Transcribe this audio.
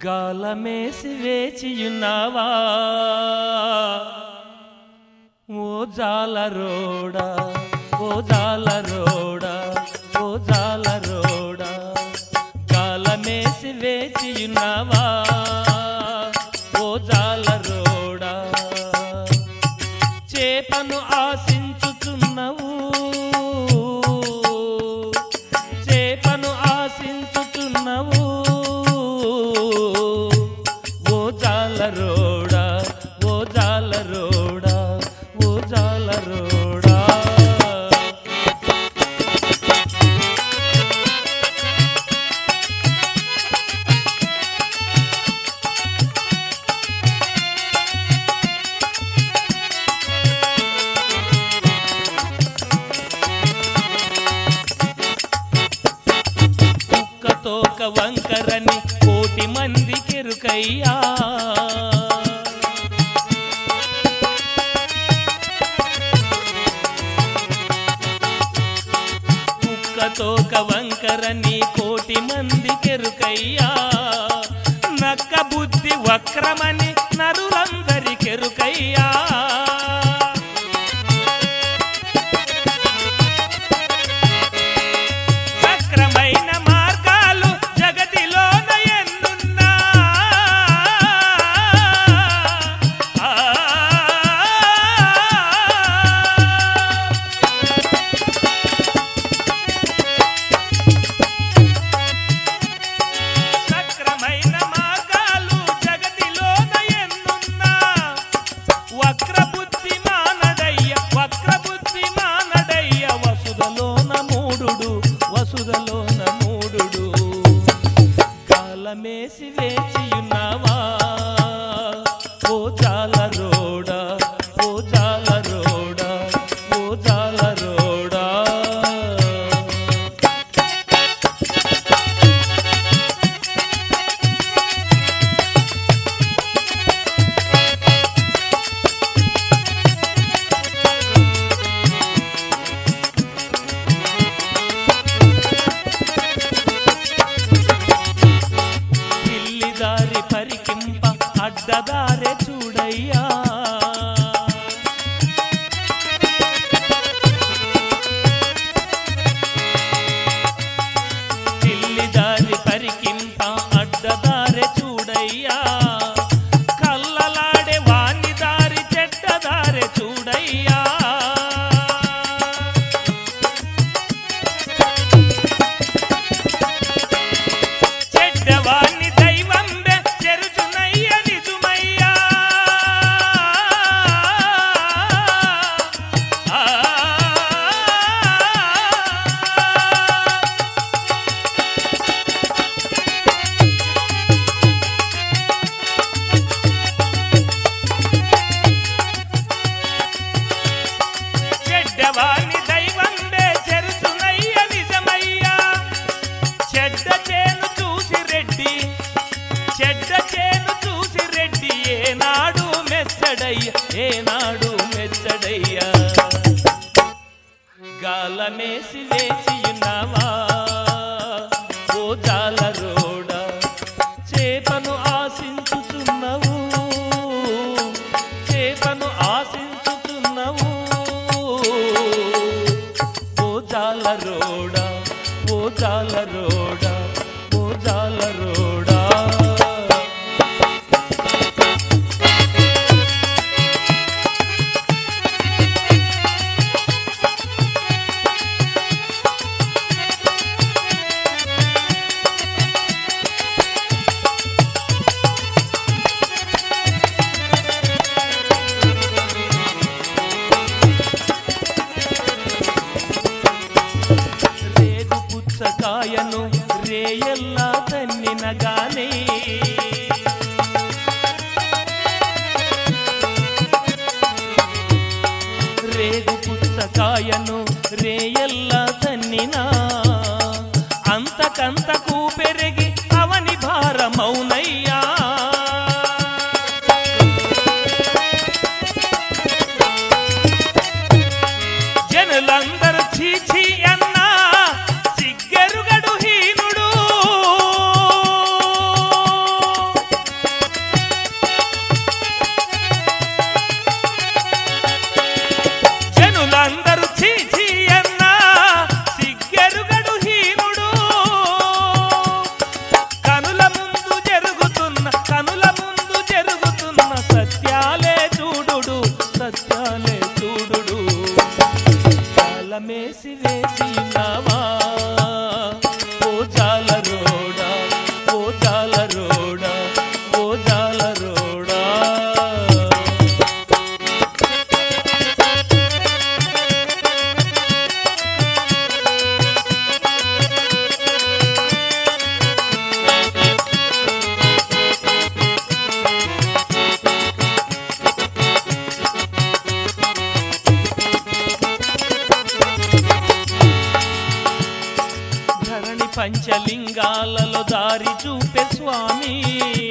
గాలమేసి వేచియున్నావా ఓ జాలరోడా ఓ జాలరోడా ఓ జాలరోడా గాలమేసి వేచియున్నావా ఓ జాలరోడా చేపను ఆశించుచున్నవు చేపను ఆశించుచున్నవు ఓ జాలరోడా ఓ జాలరోడా ఓ జాలరోడా కుక్కతోక వంకరని కోటి మంది కెరుకయ్యా కుక్కతోక వంకరని కోటి మంది కెరుకయ్యా నక్క బుద్ధి వక్రమని నరులందరి కెరుకయ్యా సక్రమైన మార్గాలు జగతిలోన ఎన్నున్నా ఆ. సక్రమైన మార్గాలు జగతిలోన ఎన్నున్నా వక్రబుద్ధి మానడయ్య వక్రబుద్ధి మానడయ్య వసుదలోన మూడుడు వసుదలోన మూడుడు కాలమేసి వేచియున్నావా ఓ జాల రోడా ఓ జాల రోడా ఓ జాల రోడా పిల్లిదారి పరికింప అడ్డదారే చూడయ్యా పిల్లిదారి పరికింప అడ్డదారే చూడయ్యా కల్లలాడే వాణి దారి చెడ్డదారే చూడయ్యా చెడ్డవాణ్ణి దైవంబె చెరుచునయ్య నిజుమయ్యా ఆ. చెడ్డవాణ్ణి దైవంబె చెరుచునయ్య నిజమయ్యా చెడ్డ చేను చూసి రెడ్డి చెడ్డ చేను చూసి రెడ్డి ఏనాడు మెచ్చడయ్య ఏనాడు మెచ్చడయ్య గాలమేసి వేచియున్నావా ఓ జాల రోడా చేపను ఆశించుచున్నవు చేపను ఆశించుచున్నవు ఓ జాల రోడా ఓ జాల రోడా ఓ జాల రోడా రేగు పుచ్చకాయను రేయల్లా తన్నిన గాని రేగు పుచ్చకాయను రేయల్లా తన్నినా అంతకంతకు పెరిగి అవని భారమౌనయ్యా జనులందరూ చీచి అన్నా సిగ్గెరుగడు హీనుడు పంచలింగాలలో దారి చూపే స్వామి